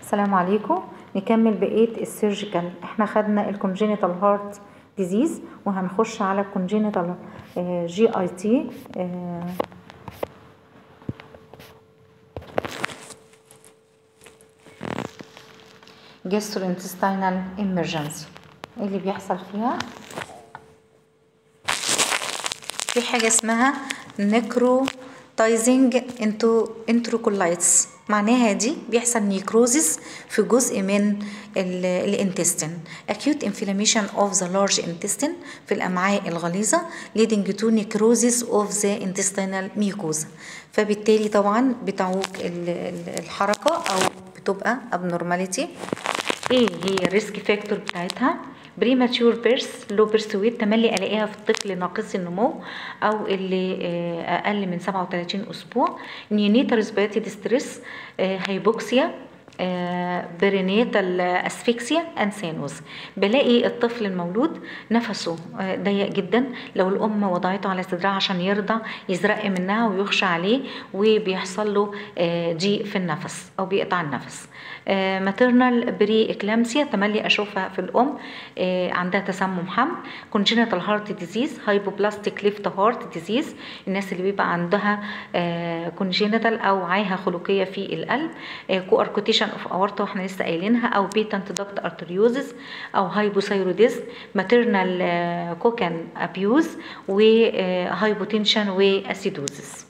السلام عليكم نكمل بقية السيرجيكال احنا خدنا الكونجينيتال هارت ديزيز وهنخش على الكونجينيتال جي اي تي جاستروانتستينال ايمرجنسي ايه اللي بيحصل فيها في حاجة اسمها نيكروتايزنج انتو انتروكولايتس معناها دي بيحصل نيكروزيس في جزء من الانتستين acute inflammation of the large intestine في الأمعاء الغليظة leading to necrosis of the intestinal mucosa فبالتالي طبعا بتعوق الحركة أو بتبقى abnormality ايه هي الريسك فاكتور بتاعتها بريماتيور بيرث لو بيرث ويت تملي الاقيها في الطفل ناقص النمو او اللي اقل من 37 اسبوع نيونيتال ريسبيراتي ستريس هايبوكسيا برينيتال اسفيكسيا انسانوس بلاقي الطفل المولود نفسه ضيق جدا لو الام وضعته على صدرها عشان يرضع يزرق منها ويخشى عليه وبيحصل له ضيق في النفس او بيقطع النفس ماترنال بري اكلامسيا تملي اشوفها في الام عندها تسمم حمل كونجينيتال هارت ديزيز هايبوبلاستيك ليفت هارت ديزيز الناس اللي بيبقى عندها كونجينيتال او عاهه خلقيه في القلب كواركوتيشن اوف اورتا واحنا لسه قايلينها او بيتنت دكت ارتريوزس او هايبوثايروديزم ماترنال كوكان ابيوز وهايبوتنشن واسيدوزس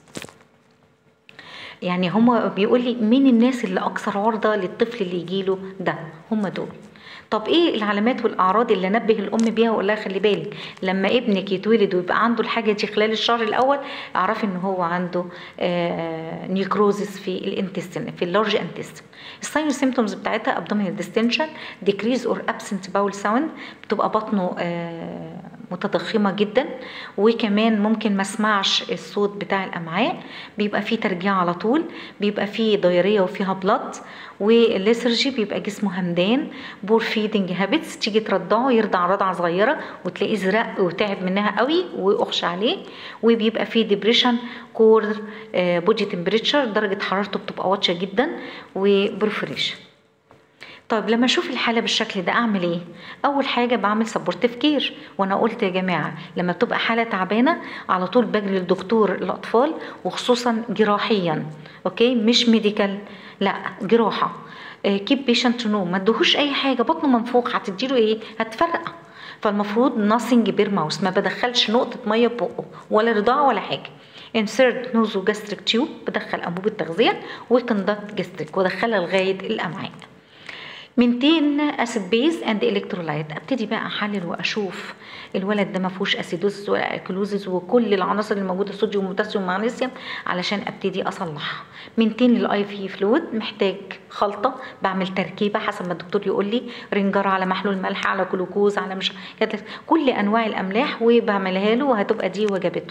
يعني هما بيقول لي مين الناس اللي اكثر عرضه للطفل اللي يجيله ده هما دول طب ايه العلامات والاعراض اللي انبه الام بيها واقول لها خلي بالك لما ابنك يتولد ويبقى عنده الحاجه دي خلال الشهر الاول اعرفي ان هو عنده آه نيكروزس في الانتستين في اللارج انتستين الساين سيمتومز بتاعتها ابدومينال ديستنشن ديكريز اور ابسنت باول ساوند بتبقى بطنه آه متضخمه جدا وكمان ممكن ما اسمعش الصوت بتاع الامعاء بيبقى فيه ترجيع على طول بيبقى فيه ضياريه وفيها بلاد والليسرجي بيبقى جسمه همدان بور فيدنج هابتس تيجي ترضعه يرضع رضعه صغيره وتلاقيه زرق وتعب منها قوي واخشى عليه وبيبقى فيه ديبريشن كور بودي تمبريتشر درجه حرارته بتبقى واطيه جدا وبرفريشن طيب لما اشوف الحاله بالشكل ده اعمل ايه اول حاجه بعمل سبورتيف كير وانا قلت يا جماعه لما بتبقى حاله تعبانه على طول بجري للدكتور الاطفال وخصوصا جراحيا اوكي مش ميديكال لا جراحه كيب بيشنت نو ما ادهوش اي حاجه بطنه منفوخ هتديله ايه هتفرقع فالمفروض ناسنج بير ماوس ما بدخلش نقطه ميه بقه ولا رضاعه ولا حاجه insert نوزو جاستريك تيوب بدخل انبوب التغذيه وكندكت جاستريك وادخلها لغايه الامعاء منتين اسيد بيز اند الكترولايت ابتدي بقى احلل واشوف الولد ده ما فيهوش اسيدوز ولا الكلوزز وكل العناصر اللي موجوده صوديوم وبوتاسيوم ومغنيسيوم علشان ابتدي اصلحها منتين للاي في فلويد محتاج خلطه بعمل تركيبه حسب ما الدكتور يقول لي رنجر على محلول ملح على جلوكوز على مش كل انواع الاملاح وبعملها له وهتبقى دي وجبته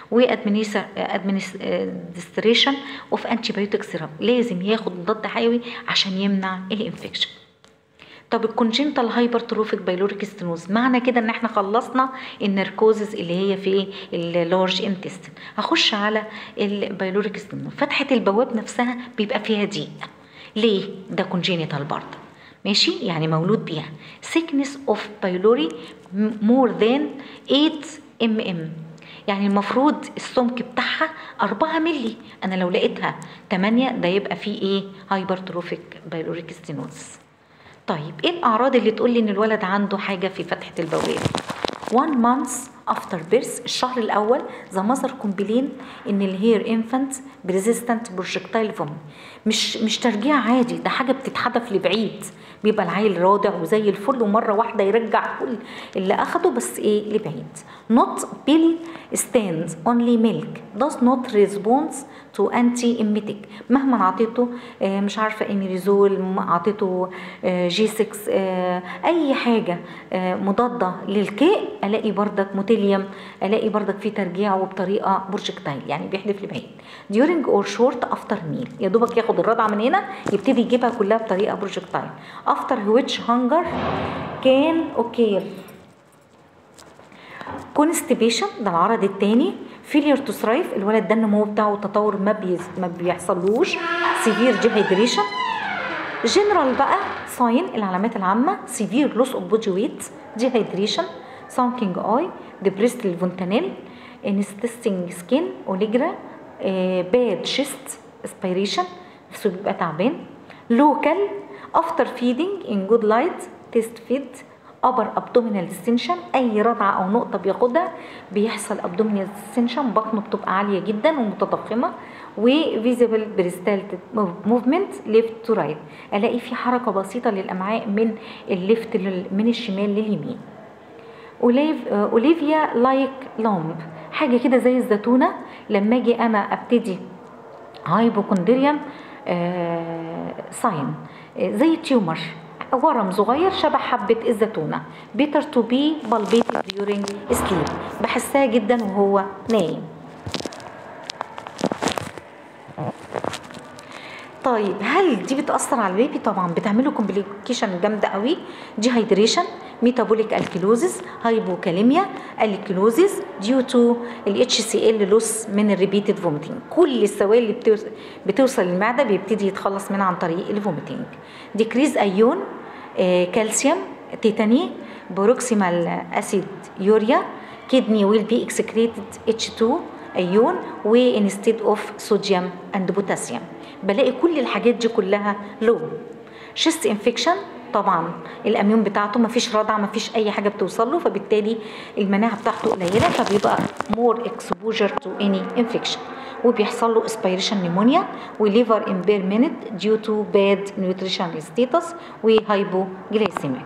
وادمنستريشن اوف انتي بايوتيك سيراب لازم ياخد مضاد حيوي عشان يمنع الانفكشن طب الكونجنتال هايبرتروفيك بايلوريك ستينوز معنى كده ان احنا خلصنا النركوزز اللي هي في اللارج انتستين هخش على البايلوريك ستينوز فتحه البواب نفسها بيبقى فيها ضيق ليه ده كونجينيتال برضه ماشي يعني مولود بيها thickness of pylori more than 8 mm يعني المفروض السمك بتاعها 4 ملي انا لو لقيتها 8 ده يبقى فيه ايه هايبرتروفيك بايلوريك ستينوز طيب ايه الاعراض اللي تقول لي ان الولد عنده حاجه في فتحه البواب 1 month after birth الشهر الاول ذا ماذر كومبلين ان الهير انفانت بريزيستنت بروجكتايل فوم مش مش ترجيع عادي ده حاجه بتتحدف لبعيد بيبقى العيل رادع وزي الفل ومره واحده يرجع كل اللي اخده بس ايه لبعيد not pill stand only milk does not respond to anti emetic مهما اعطيته مش عارفه انيريزول اعطيته جي 6 اي حاجه مضاده للكاء الاقي بردك موتيليوم الاقي بردك في ترجيع وبطريقه بروجكتايل يعني بيحدف لبعيد during or short after meal يا دوبك ياخد الرضعه من هنا يبتدي يجيبها كلها بطريقه بروجكتايل after which hunger can occur كونستيبيشن ده العرض الثاني فيلير تو ثرايف الولد ده النمو بتاعه التطور ما بيز... ما بيحصلوش سيفير ديهايدريشن جنرال بقى ساين العلامات العامه سيفير لوس اوف بودي ويت ديهايدريشن سانكينج اي ديبريست الفونتانيل انستستنج سكين اوليجرا باد شيست اسبيريشن نفسه بيبقى تعبان لوكال افتر فيدنج ان جود لايت تيست فيد upper abdominal distension اي رضعه او نقطه بياخدها بيحصل abdominal distension بطنه بتبقى عاليه جدا ومتضخمه وفيزيبل بريستال موفمنت ليفت تو رايت الاقي في حركه بسيطه للامعاء من الليفت من الشمال لليمين أوليف اوليفيا لايك لامب حاجه كده زي الزيتونه لما اجي انا ابتدي هايبوكوندريوم آه ساين آه زي تيومر ورم صغير شبه حبة الزيتونة بيتر تو بي بالبيتد during سليب بحسها جدا وهو نايم طيب هل دي بتأثر على البيبي؟ طبعا بتعمله كومبليكيشن جامدة قوي ديهايدريشن ميتابوليك الكيلوزيس هايبوكاليميا الكيلوزيس ديو تو الاتش سي ال لوس من الريبيتد فوميتنج كل السوائل اللي بتوصل, بتوصل للمعده بيبتدي يتخلص منها عن طريق الفوميتنج ديكريز ايون آه كالسيوم تيتاني بروكسيمال اسيد يوريا كدني ويل بي اكسكريتد اتش 2 ايون وانستيد اوف صوديوم اند بوتاسيوم بلاقي كل الحاجات دي كلها لو شيست انفكشن طبعا الاميون بتاعته ما فيش رضع ما فيش اي حاجه بتوصل له فبالتالي المناعه بتاعته قليله فبيبقى مور اكسبوجر تو اني انفكشن وبيحصل له اسبيريشن نيمونيا وليفر امبيرمنت ديو تو باد نيوتريشن ستيتس وهايبوجلايسيميك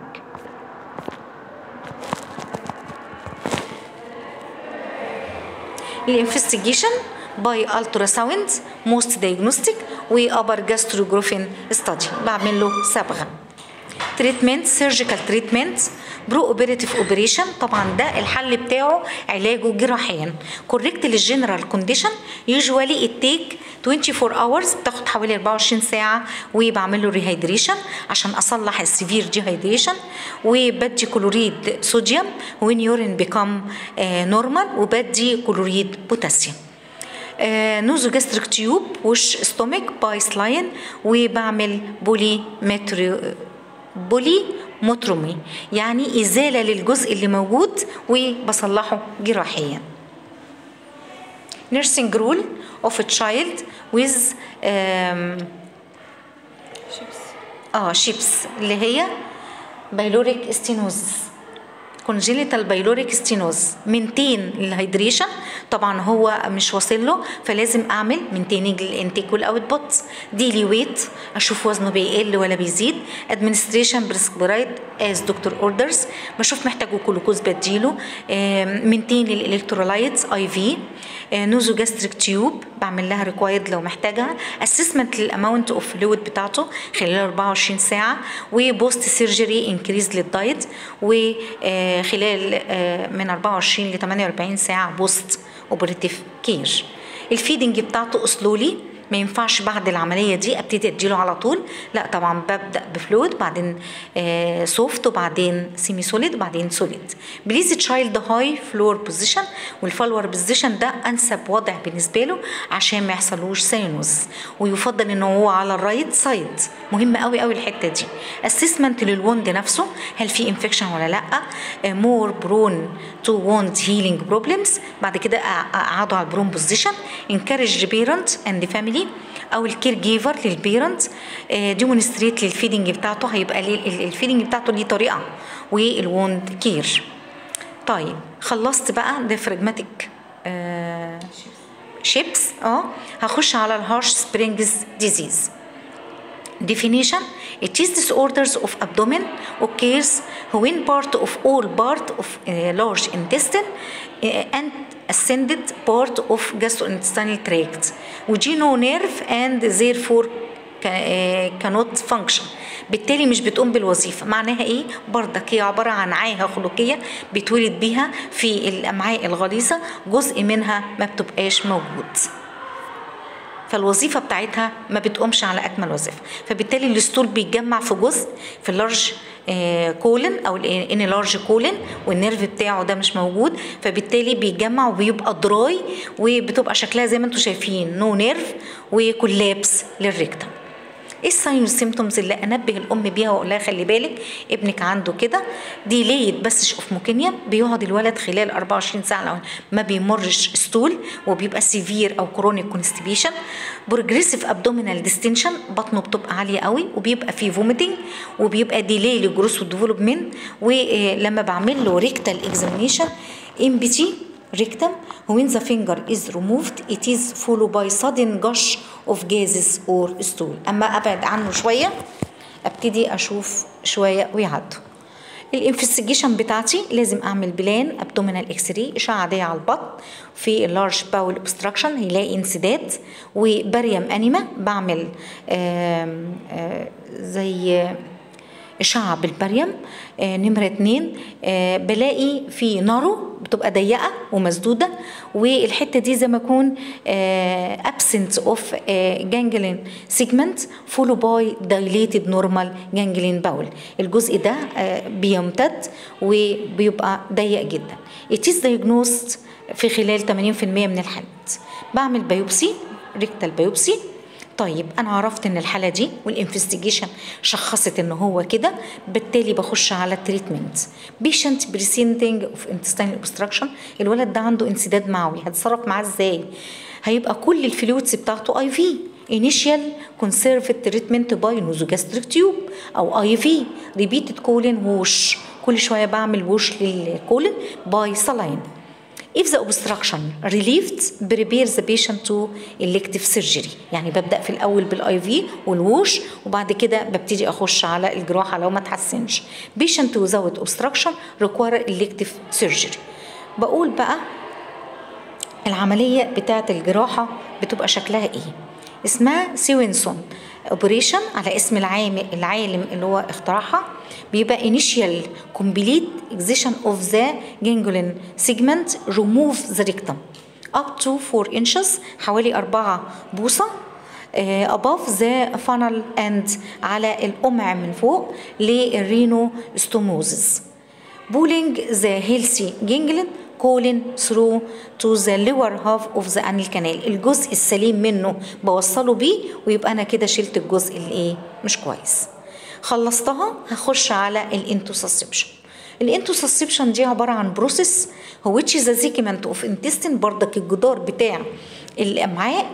الانفستيجيشن باي التراساوند موست دايجنوستيك وابر جاستروجروفين ستادي بعمل له صبغه تريتمنت سيرجيكال تريتمنت برو اوبريتيف اوبريشن طبعا ده الحل بتاعه علاجه جراحيا كوريكت للجنرال كونديشن يوجوالي التيك 24 اورز بتاخد حوالي 24 ساعه وبعمل له ريهايدريشن عشان اصلح السيفير ديهايدريشن وبدي كلوريد صوديوم وين يورين بيكم نورمال وبدي كلوريد بوتاسيوم نوزو جاستريك تيوب وش ستومك باي سلاين وبعمل بولي مترو بولي موترومي يعني إزالة للجزء اللي موجود وبصلحه جراحيا nursing rule of a child with um, اه شيبس اللي هي بايلوريك ستينوزس كونجينيتال بايلوريك ستينوز منتين الهيدريشن طبعا هو مش واصل له فلازم اعمل منتيننج للانتيك والاوت بوت ديلي ويت اشوف وزنه بيقل ولا بيزيد ادمنستريشن بريسكبرايد از دكتور اوردرز بشوف محتاجه جلوكوز بديله منتين الالكترولايتس اي في نوزو جاستريك تيوب بعمل لها ريكوايرد لو محتاجها اسسمنت للاماونت اوف فلويد بتاعته خلال 24 ساعه وبوست سيرجري انكريز للدايت وخلال من 24 ل 48 ساعه بوست اوبريتيف كير الفيدنج بتاعته اسلولي ما ينفعش بعد العملية دي ابتدي اديله على طول لا طبعا ببدأ بفلويد بعدين آه سوفت وبعدين سيمي سوليد وبعدين سوليد بليز تشايلد هاي فلور بوزيشن والفلور بوزيشن ده انسب وضع بالنسبة له عشان ما يحصلوش سينوز ويفضل ان هو على الرايت سايد مهم قوي قوي الحتة دي اسسمنت للوند نفسه هل في انفكشن ولا لا مور برون تو ووند هيلينج بروبلمز بعد كده اقعدوا على البرون بوزيشن انكارج بيرنت اند فاميلي او الكير جيفر للبيرنت ديمونستريت للفيدنج بتاعته هيبقى الفيدنج بتاعته ليه طريقه والوند كير طيب خلصت بقى ديفراجماتيك آه شيبس اه هخش على الهارش سبرينجز ديزيز definition it is disorders of abdomen occurs when part of all part of uh, large intestine uh, and ascended part of gastrointestinal tract which no nerve and therefore cannot function بالتالي مش بتقوم بالوظيفه معناها ايه بردك هي عباره عن عاهه خلقيه بيتولد بيها في الامعاء الغليظه جزء منها ما بتبقاش موجود فالوظيفه بتاعتها ما بتقومش على اكمل وظيفه فبالتالي الستول بيتجمع في جزء في اللارج كولن او ان لارج كولن والنيرف بتاعه ده مش موجود فبالتالي بيتجمع وبيبقى دراي وبتبقى شكلها زي ما انتم شايفين نو نيرف وكولابس للريكتم ايه الساين والسيمتومز اللي انبه الام بيها واقول لها خلي بالك ابنك عنده كده ديليد بس اوف موكينيا بيقعد الولد خلال 24 ساعه لو ما بيمرش ستول وبيبقى سيفير او كرونيك كونستيبيشن بروجريسيف ابدومينال ديستنشن بطنه بتبقى عاليه قوي وبيبقى فيه فوميتنج وبيبقى ديلي للجروس والديفلوبمنت ولما بعمل له ريكتال اكزامينيشن ام بي تي rectum when the finger is removed it is followed by sudden gush of gases or stool اما ابعد عنه شويه ابتدي اشوف شويه ويعدوا الانفستيجيشن بتاعتي لازم اعمل بلان ابدومينال اكس راي اشعه عاديه على البطن في اللارج باول اوبستراكشن هيلاقي انسداد وبريم انيما بعمل آم آم زي إشعة بالبريم آه نمرة اتنين آه بلاقي في نارو بتبقى ضيقة ومسدودة والحتة دي زي ما يكون آه absent of آه ganglion segment followed by dilated normal ganglion bowel الجزء ده آه بيمتد وبيبقى ضيق جدا it is diagnosed في خلال 80% من الحالات بعمل بايوبسي ريكتال بايوبسي طيب انا عرفت ان الحاله دي والانفستيجيشن شخصت ان هو كده بالتالي بخش على التريتمنت بيشنت بريسنتنج اوف انتستينال اوبستراكشن الولد ده عنده انسداد معوي هتصرف معاه ازاي هيبقى كل الفلويدز بتاعته اي في initial conserved treatment by nasogastric tube او اي في repeated colon wash كل شويه بعمل ووش للكولن باي saline If the obstruction relieved, prepare the patient to elective surgery. يعني ببدأ في الأول بالاي في والووش وبعد كده ببتدي أخش على الجراحة لو ما تحسنش. Patient without obstruction require elective surgery. بقول بقى العملية بتاعة الجراحة بتبقى شكلها إيه؟ اسمها سيوينسون اوبريشن على اسم العالم العالم اللي هو اخترعها بيبقى initial complete excision of the ganglion segment remove the rectum up to 4 inches حوالي 4 بوصة uh, above the funnel and على القمع من فوق للرينو ستوموزز pulling the healthy ganglion colon through to the lower half of the anal canal الجزء السليم منه بوصله بيه ويبقى انا كده شلت الجزء اللي ايه مش كويس خلصتها هخش على الانتوسسبشن الانتوسسبشن دي عباره عن بروسيس هو which is a segment of intestine بردك الجدار بتاع الامعاء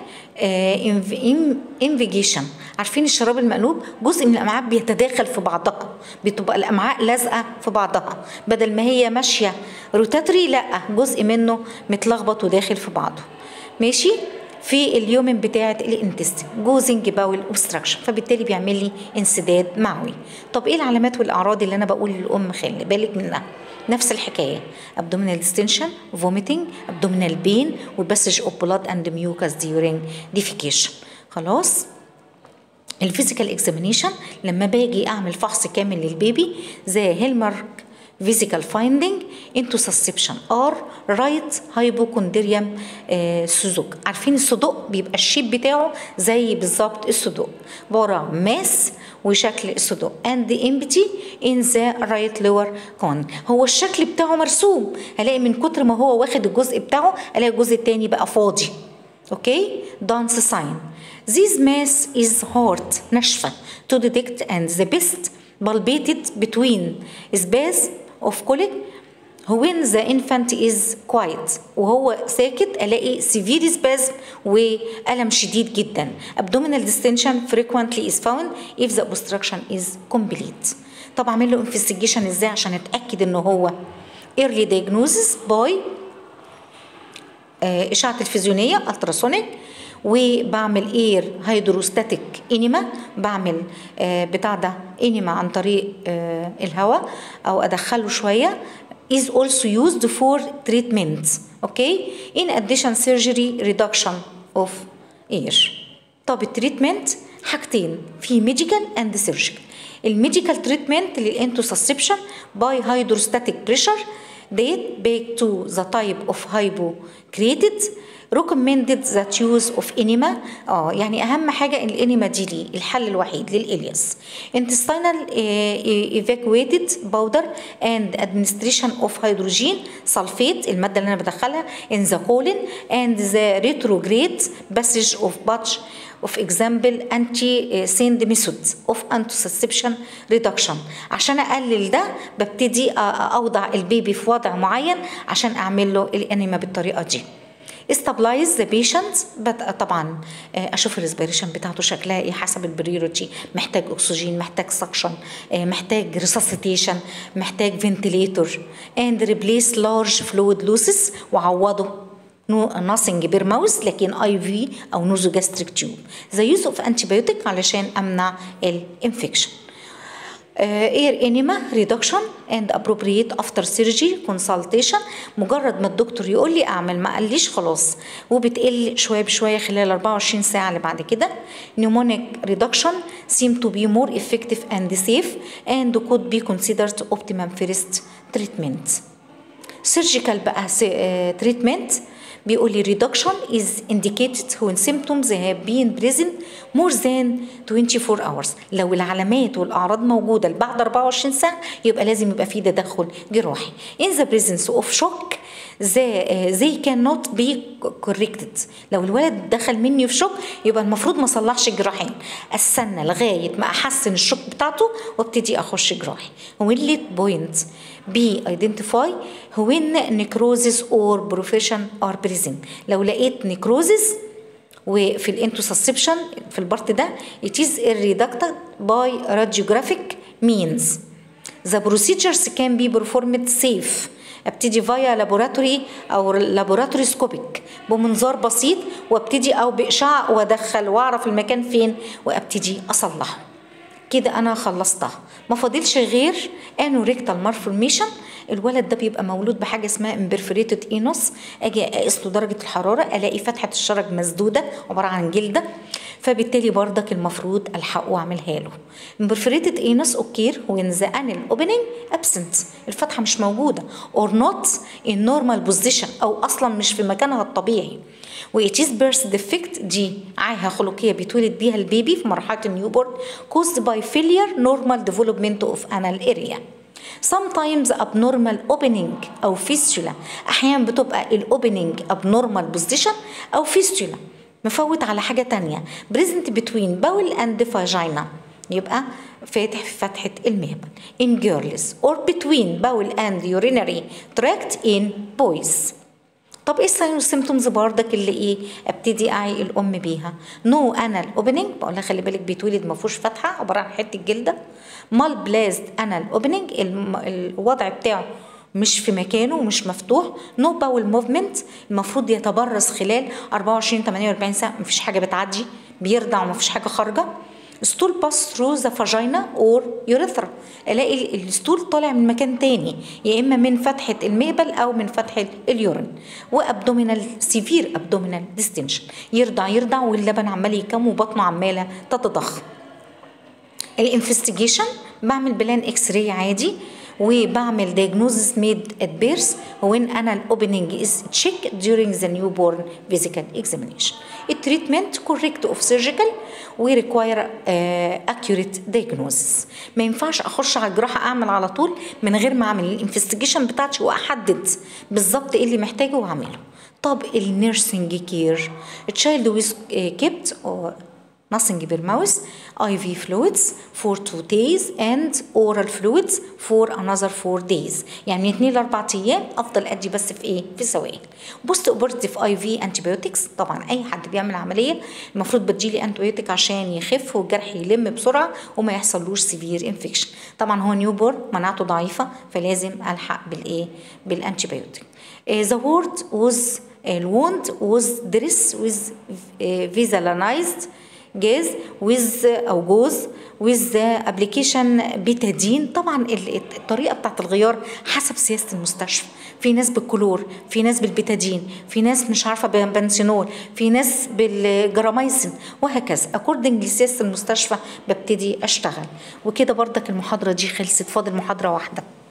انفيجيشن عارفين الشراب المقلوب جزء من الامعاء بيتداخل في بعضها بتبقى الامعاء لازقه في بعضها بدل ما هي ماشيه روتاتري لا جزء منه متلخبط وداخل في بعضه ماشي في اليومن بتاعه الانتستين جوزنج باول اوبستراكشن فبالتالي بيعمل لي انسداد معوي طب ايه العلامات والاعراض اللي انا بقول للام خلي بالك منها نفس الحكايه abdominal distension vomiting abdominal pain وبسج of blood and mucus during defecation خلاص الفيزيكال اكزامينيشن لما باجي اعمل فحص كامل للبيبي زي هيلمارك physical finding into susception or right hypochondrium سودوك عارفين الصدوق بيبقى الشيب بتاعه زي بالظبط الصدوق ورا ماس وشكل الصدوق and the empty in the right lower corner هو الشكل بتاعه مرسوم هلاقي من كتر ما هو واخد الجزء بتاعه الاقي الجزء التاني بقى فاضي اوكي دانس ساين This mass is hard ناشفة to detect and the best palpated between space of colic when the infant is quiet وهو ساكت الاقي severe spasm والم شديد جدا abdominal distension frequently is found if the obstruction is complete طب اعمل له investigation ازاي عشان اتاكد ان هو early diagnosis by اشعه الفيزيونيه التراسونيك وبعمل اير هيدروستاتيك انيما بعمل آه بتاع ده انيما عن طريق آه الهواء او ادخله شويه is also used for treatment okay in addition surgery reduction of air طب التريتمنت حاجتين في ميديكال اند سيرجيكال الميديكال تريتمنت للانتوسسبشن باي هيدروستاتيك بريشر date back to the type of hypo created recommended that use of enema اه يعني اهم حاجه الانيما دي ليه الحل الوحيد للالياس intestinal uh, evacuated powder and administration of hydrogen sulfate الماده اللي انا بدخلها in the colon and the retrograde passage of batch of example anti send methods of anticonception reduction عشان اقلل ده ببتدي اوضع البيبي في وضع معين عشان اعمل له الانيما بالطريقه دي استابلايز ذا بيشنت طبعا اشوف الريسبيريشن بتاعته شكلها ايه حسب البريورتي محتاج اكسجين محتاج سكشن محتاج ريساسيتيشن محتاج فنتليتور اند ريبليس لارج فلويد لوسس وعوضه nothing بير ماوس لكن اي في او نوزوجاستريك تيوب ذا يوز اوف انتيبيوتيك علشان امنع الانفكشن اير انيما ريدكشن اند ابروبريت افتر سيرجي كونسلتيشن مجرد ما الدكتور يقول لي اعمل ما قاليش خلاص وبتقل شويه بشويه خلال 24 ساعه اللي بعد كده نيمونيك ريدكشن seem to be more effective and safe and could be considered optimum first treatment surgical بقى treatment بيقول لي reduction is indicated when symptoms have been present more than 24 hours لو العلامات والأعراض موجودة بعد 24 ساعة يبقى لازم يبقى في تدخل جراحي in the presence of shock they, they cannot be corrected لو الولد دخل مني في شوك يبقى المفروض ما صلحش جراحيا استنى لغايه ما احسن الشوك بتاعته وابتدي اخش جراحي when point be identify when necrosis or profession are present لو لقيت necrosis وفي الانتوسسبشن في البارت ده it is reducted by radiographic means the procedures can be performed safe ابتدي فيا لابوراتوري او لابوراتوري سكوبيك بمنظار بسيط وابتدي او باشعاع وادخل واعرف المكان فين وابتدي اصلحه كده انا خلصتها ما فاضلش غير انوريكتال مارفورميشن الولد ده بيبقى مولود بحاجه اسمها امبرفوريتد اينوس اجي اقيس له درجه الحراره الاقي فتحه الشرج مسدوده عباره عن جلده فبالتالي بردك المفروض الحقه واعملها له امبرفوريتد اينوس اوكير وين ذا انل اوبننج ابسنت الفتحه مش موجوده اور نوت ان نورمال بوزيشن او اصلا مش في مكانها الطبيعي وإتيز بيرث ديفكت دي عاهة خلقية بيتولد بيها البيبي في مرحلة النيوبورن caused by failure normal development of anal area sometimes abnormal opening أو fistula أحيانا بتبقى الأوبننج abnormal position أو fistula مفوت على حاجة تانية present between bowel and vagina يبقى فاتح في فتحة المهبل in girls or between bowel and urinary tract in boys طب ايه الساين والسيمتومز بردك اللي ايه ابتدي اعي الام بيها نو انال اوبننج بقول لها خلي بالك بيتولد ما فيهوش فتحه عباره عن حته جلده مال بلازد انال اوبننج الوضع بتاعه مش في مكانه ومش مفتوح نو باول موفمنت المفروض يتبرز خلال 24 48 ساعه مفيش حاجه بتعدي بيرضع ومفيش حاجه خارجه ستول باس ثرو ذا فاجينا اور يوريثرا الاقي الستول طالع من مكان تاني يا اما من فتحه المهبل او من فتحه اليورين وابدومينال سيفير ابدومينال ديستنشن يرضع يرضع واللبن عمال يكم وبطنه عماله تتضخم الانفستيجيشن بعمل بلان اكس راي عادي وبعمل diagnosis made at birth when anal opening is checked during the newborn physical examination. التريتمنت correct of surgical و require uh, accurate diagnosis. ما ينفعش اخش على الجراحه اعمل على طول من غير ما اعمل الانفستيجيشن بتاعتي واحدد بالظبط ايه اللي محتاجه واعمله. طب النيرسينج كير child with kept or nothing per mouth IV fluids for two days and oral fluids for another four days يعني من 2 ل 4 ايام افضل ادي بس في ايه في سوائل بوست اوبرتيف اي في انتيبيوتكس طبعا اي حد بيعمل عمليه المفروض بتجيلي انتيبيوتيك عشان يخف والجرح يلم بسرعه وما يحصلوش سيفير انفكشن طبعا هو نيو بورن مناعته ضعيفه فلازم الحق بالايه بالانتيبيوتيك ذا وورد was الوند was dressed with فيزالانايزد جاز ويز او جوز ويز ابلكيشن بيتادين طبعا الطريقه بتاعت الغيار حسب سياسه المستشفى في ناس بالكلور في ناس بالبيتادين في ناس مش عارفه بنسينول في ناس بالجراميسين وهكذا اكوردنج لسياسه المستشفى ببتدي اشتغل وكده بردك المحاضره دي خلصت فاضل محاضره واحده